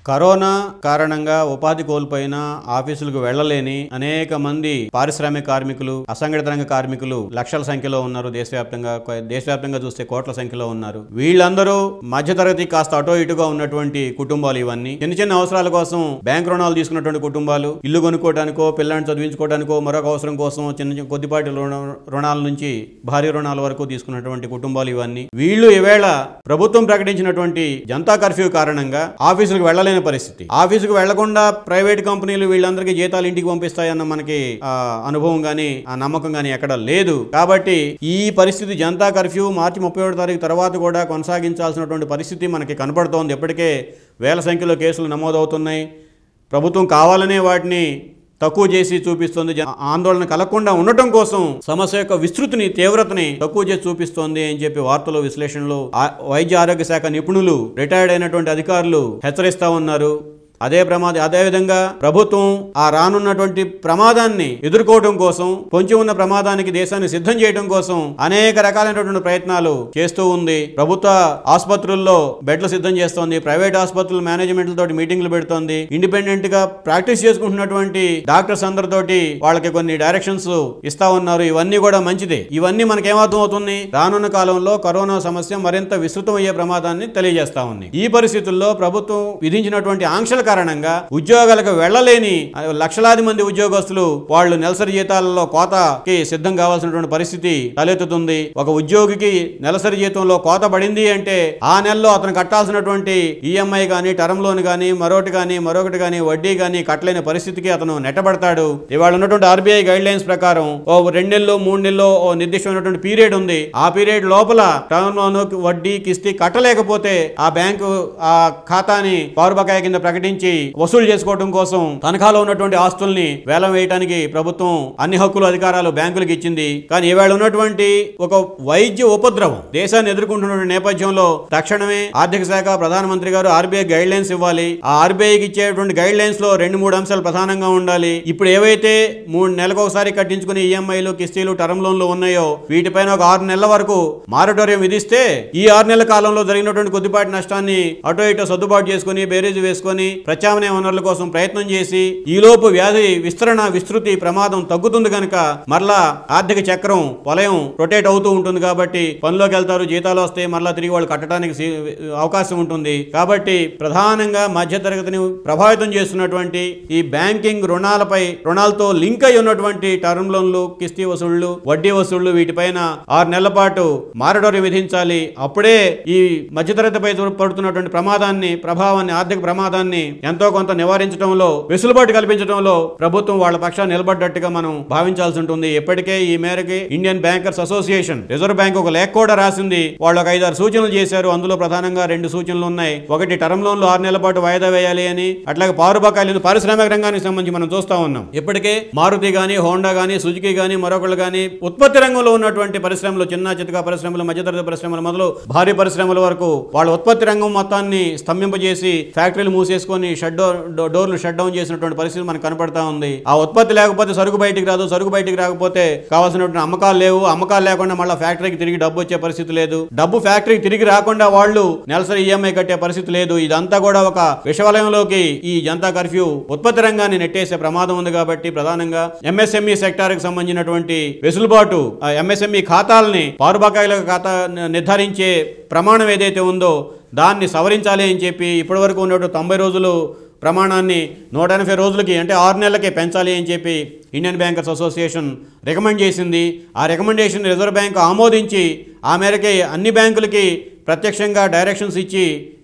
corona కారణంగా ఉపాధి కోల్పోయిన ఆఫీసులకు వెళ్లలేని అనేక మంది పారిశ్రామిక కార్మికులు అసంఘటిత రంగ కార్మికులు లక్షల సంఖ్యలో ఉన్నారు దేశవ్యాప్తంగా కొ- దేశవ్యాప్తంగా చూస్తే కోట్ల సంఖ్యలో ఉన్నారు వీళ్ళందరూ మధ్యతరగతి కాస్త అటో ఇటుగా ఉన్నటువంటి కుటుంబాలు ఇవన్నీ చిన్న చిన్న అవసరాల కోసం బ్యాంక్ రుణాలు తీసుకున్నటువంటి కుటుంబాలు ఇల్లు కొనుక్కోవడానికో పిల్లాన్ని చదివించుకోవడానికో మరొక అవసరం కోసం చిన్న చిన్న కొద్దిపాటి రుణ- రుణాల నుంచి భారీ రుణాల వరకు తీసుకున్నటువంటి కుటుంబాలు ఇవన్నీ వీళ్ళు ఈవేళ ప్రభుత్వం ప్రకటించినటువంటి జనతా కర్ఫ్యూ కారణంగా ఆఫీసులకు వెళ్లలేని పరిస్థితి ఆఫీసుకు వెళ్లకుండా ప్రైవేట్ కంపెనీలు వీళ్ళందరికీ జీతాలు ఇంటికి పంపిస్తాయన్న మనకి ఆ, అనుభవం గాని ఆ నమ్మకం గాని ఎక్కడ లేదు కాబట్టి ఈ పరిస్థితి జనతా కర్ఫ్యూ మార్చి ముప్పై ఒకటో తారీఖు తర్వాత కూడా కొనసాగించాల్సినటువంటి పరిస్థితి మనకి కనపడుతోంది ఇప్పటికే వేల సంఖ్యలో కేసులు నమోదవుతున్నాయి ప్రభుత్వం కావాలనే వాటిని తక్కువ చేసి చూపిస్తోంది జన- ఆందోళన కలగకుండా ఉండటం కోసం సమస్య యొక్క విస్తృతిని తీవ్రతని తక్కువ చేసి చూపిస్తోంది అని చెప్పి వార్తలు విశ్లేషణలు ఆ- వైద్య ఆరోగ్య శాఖ నిపుణులు రిటైర్డ్ అయినటువంటి అధికారులు హెచ్చరిస్తా ఉన్నారు అదే ప్రమాద అదే విధంగా ప్రభుత్వం ఆ రానున్నటువంటి ప్రమాదాన్ని ఎదుర్కోవడం కోసం పొంచి ఉన్న ప్రమాదానికి దేశాన్ని సిద్ధం చేయడం కోసం అనేక రకాలైనటువంటి ప్రయత్నాలు చేస్తూ ఉంది ప్రభుత్వ ఆసుపత్రుల్లో బెడ్లు సిద్ధం చేస్తోంది ప్రైవేట్ ఆసుపత్రుల మేనేజ్మెంట్ తోటి మీటింగ్లు పెడుతోంది ఇండిపెండెంట్ గా ప్రాక్టీస్ చేసుకుంటున్నటువంటి డాక్టర్స్ అందరితోటి వాళ్ళకి కొన్ని డైరెక్షన్స్ ఇస్తా ఉన్నారు ఇవన్నీ కూడా మంచిదే ఇవన్నీ మనకి ఏమర్థం అవుతుంది రానున్న కాలంలో కరోనా సమస్య మరింత విస్తృతం అయ్యే ప్రమాదాన్ని తెలియజేస్తా ఉంది ఈ పరిస్థితుల్లో ప్రభుత్వం విధించినటువంటి ఆంక్షల కారణంగా ఉద్యోగాలకు వెళ్లలేని ఆ, లక్షలాది మంది ఉద్యోగస్తులు వాళ్ళు నెలసరి జీతాలలో కోతకి సిద్ధం కావాల్సినటువంటి పరిస్థితి తలెత్తుతుంది ఒక ఉద్యోగికి నెలసరి జీతంలో కోత పడింది అంటే ఆ నెలలో అతను కట్టాల్సినటువంటి ఈఎంఐ గానీ టర్మ్ లోన్ గానీ మరొకటి గానీ మరొకటి గానీ వడ్డీ గానీ కట్టలేని పరిస్థితికి అతను నెట్టబడతాడు ఇవాళ ఉన్నటువంటి ఆర్బీఐ గైడ్ లైన్స్ ప్రకారం ఓ రెండు నెలలు మూడు నెలలు ఓ నిర్దిష్టమైనటువంటి పీరియడ్ ఉంది ఆ పీరియడ్ లోపల టర్మ్ లోన్ వడ్డీ కిస్తీ కట్టలేకపోతే ఆ బ్యాంకు ఆ ఖాతాని పౌర బకాయి కింద ప్రకటించి వసూలు చేసుకోవడం కోసం తనఖాలో ఉన్నటువంటి ఆస్తుల్ని వేలం వేయడానికి ప్రభుత్వం అన్ని హక్కులు అధికారాలు బ్యాంకులకు ఇచ్చింది కానీ ఈవేళ ఉన్నటువంటి ఒక వైద్య ఉపద్రవం దేశాన్ని ఎదుర్కొంటున్న నేపథ్యంలో తక్షణమే ఆర్థిక శాఖ ప్రధానమంత్రి గారు ఆర్బీఐ గైడ్ లైన్స్ ఇవ్వాలి ఆ ఆర్బీఐకి ఇచ్చేటువంటి గైడ్ లైన్స్ లో రెండు మూడు అంశాలు ప్రధానంగా ఉండాలి ఇప్పుడు ఏవైతే మూడు నెలలకు ఒకసారి కట్టించుకునే ఈఎంఐలు కిస్తీలు టర్మ్ లోన్లు ఉన్నాయో వీటిపైన ఒక ఆరు నెలల వరకు మారటోరియం విధిస్తే ఈ ఆరు నెలల కాలంలో జరిగినటువంటి కొద్దిపాటి నష్టాన్ని అటో ఇటో సర్దుబాటు చేసుకుని బేరీజు వేసుకొని ప్రత్యామ్నాయ వనరుల కోసం ప్రయత్నం చేసి ఈలోపు వ్యాధి విస్తరణ విస్తృతి ప్రమాదం తగ్గుతుంది కనుక మరలా ఆర్థిక చక్రం వలయం రొటేట్ అవుతూ ఉంటుంది కాబట్టి పనిలోకి వెళ్తారు జీతాలు వస్తే మరలా తిరిగి వాళ్ళు కట్టడానికి సి- అవకాశం ఉంటుంది కాబట్టి ప్రధానంగా మధ్యతరగతిని ప్రభావితం చేస్తున్నటువంటి ఈ బ్యాంకింగ్ రుణాలపై రుణాలతో లింక్ అయి ఉన్నటువంటి టర్మ్ లోన్లు కిస్తీ వసూళ్లు వడ్డీ వసూళ్లు వీటిపైన ఆరు నెలల పాటు మారడోరి విధించాలి అప్పుడే ఈ మధ్యతరగతిపై పడుతున్నటువంటి ప్రమాదాన్ని ప్రభావాన్ని ఆర్థిక ప్రమాదాన్ని ఎంతో కొంత నివారించడంలో వెసులుబాటు కల్పించడంలో ప్రభుత్వం వాళ్ళ పక్షాన్ని నిలబడ్డట్టుగా మనం భావించాల్సి ఉంటుంది ఇప్పటికే ఈ మేరకి Indian bankers association reserve bank ఒక లేఖ కూడా రాసింది వాళ్ళు ఒక ఐదారు సూచనలు చేశారు అందులో ప్రధానంగా రెండు సూచనలు ఉన్నాయి ఒకటి టర్మ్ లోన్లు ఆరు నెలల పాటు వాయిదా వేయాలి అని అట్లాగే పారు బకాయిలు పారిశ్రామిక రంగానికి సంబంధించి మనం చూస్తా ఉన్నాం ఇప్పటికే మారుతి గాని హోండా గాని సుజుకి గాని మరొకళ్ళు గాని ఉత్పత్తి రంగంలో ఉన్నటువంటి పరిశ్రమలు చిన్న చితక పరిశ్రమలు మధ్యతరగతి పరిశ్రమలు మొదలు భారీ పరిశ్రమల వరకు వాళ్ళ ఉత్పత్తి రంగం మొత్తాన్ని స్తంభింపజేసి ఫ్యాక్టరీలు మూసేసుకొని షట్ డోర్ డో- డోర్లు షట్ డౌన్ చేసినటువంటి పరిస్థితి మనకు కనపడతా ఉంది ఆ ఉత్పత్తి లేకపోతే సరుకు బయటికి రాదు సరుకు బయటికి రాకపోతే కావాల్సినటువంటి అమ్మకాలు లేవు అమ్మకాలు లేకుండా మళ్ళీ ఫ్యాక్టరీకి తిరిగి డబ్బు వచ్చే పరిస్థితి లేదు డబ్బు ఫ్యాక్టరీకి తిరిగి రాకుండా వాళ్ళు నెలసరి ఈఎంఐ కట్టే పరిస్థితి లేదు ఇదంతా కూడా ఒక విషవలయంలోకి ఈ జనతా కర్ఫ్యూ ఉత్పత్తి రంగాన్ని నెట్టేసే ప్రమాదం ఉంది కాబట్టి ప్రధానంగా ఎంఎస్ఎంఈ సెక్టార్ కి సంబంధించినటువంటి వెసులుబాటు ఎంఎస్ఎంఈ ఖాతాలని పారుబకాయిల ఖాతా ని- నిర్ధారించే ప్రమాణం ఏదైతే ఉందో దాన్ని సవరించాలి అని చెప్పి ఇప్పటివరకు ఉన్నటువంటి తొంభై రోజులు ప్రమాణాన్ని నూట ఎనభై రోజులకి అంటే ఆరు నెలలకే పెంచాలి అని చెప్పి ఇండియన్ బ్యాంకర్స్ అసోసియేషన్ రికమెండ్ చేసింది ఆ రికమెండేషన్ రిజర్వ్ బ్యాంక్ ఆమోదించి ఆ మేరకే అన్ని బ్యాంకులకి ప్రత్యక్షంగా డైరెక్షన్స్ ఇచ్చి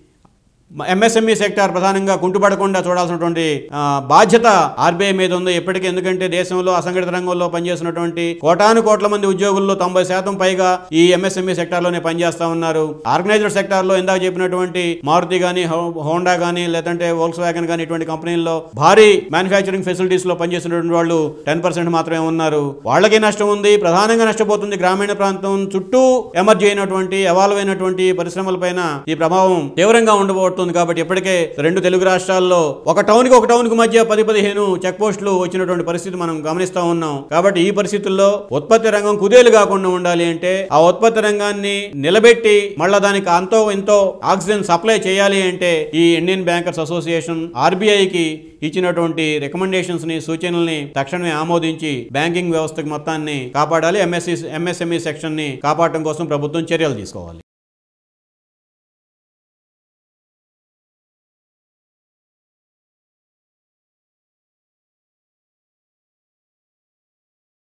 ఎంఎస్ఎంఈ సెక్టార్ ప్రధానంగా కుంటుపడకుండా చూడాల్సినటువంటి ఆ, బాధ్యత ఆర్బీఐ మీద ఉంది ఇప్పటికీ ఎందుకంటే దేశంలో అసంఘటిత రంగంలో పనిచేస్తున్నటువంటి కోటాను కోట్ల మంది ఉద్యోగుల్లో తొంభై శాతం పైగా ఈ ఎంఎస్ఎంఈ సెక్టార్లోనే పనిచేస్తా ఉన్నారు ఆర్గనైజ్డ్ సెక్టార్లో ఇందాక చెప్పినటువంటి మారుతి గానీ హో- హోండా గానీ లేదంటే వోల్క్స్ వ్యాగన్ కానీ ఇటువంటి కంపెనీల్లో భారీ మ్యానుఫ్యాక్చరింగ్ ఫెసిలిటీస్ లో పనిచేస్తున్నటువంటి వాళ్ళు టెన్ పర్సెంట్ మాత్రమే ఉన్నారు వాళ్ళకి నష్టం ఉంది ప్రధానంగా నష్టపోతుంది గ్రామీణ ప్రాంతం చుట్టూ ఎమర్జీ అయినటువంటి ఎవాల్వ్ అయినటువంటి పరిశ్రమలపైన ఈ ప్రభావం తీవ్రంగా ఉండబోవటం పడుతుంది కాబట్టి ఇప్పటికే రెండు తెలుగు రాష్ట్రాల్లో ఒక టౌన్ కి ఒక టౌన్ కి మధ్య పది పదిహేను చెక్ పోస్టులు వచ్చినటువంటి పరిస్థితి మనం గమనిస్తా ఉన్నాం కాబట్టి ఈ పరిస్థితుల్లో ఉత్పత్తి రంగం కుదేలు కాకుండా ఉండాలి అంటే ఆ ఉత్పత్తి రంగాన్ని నిలబెట్టి మళ్ళా దానికి అంతో ఎంతో ఆక్సిజన్ సప్లై చేయాలి అంటే ఈ ఇండియన్ బ్యాంకర్స్ అసోసియేషన్ ఆర్బీఐకి ఇచ్చినటువంటి రికమెండేషన్స్ ని సూచనల్ని తక్షణమే ఆమోదించి బ్యాంకింగ్ వ్యవస్థకు మొత్తాన్ని కాపాడాలి ఎంఎస్సి ఎంఎస్ఎంఈ సెక్షన్ ని కాపాడటం కోసం ప్రభుత్వం చర్యలు తీసుకోవాలి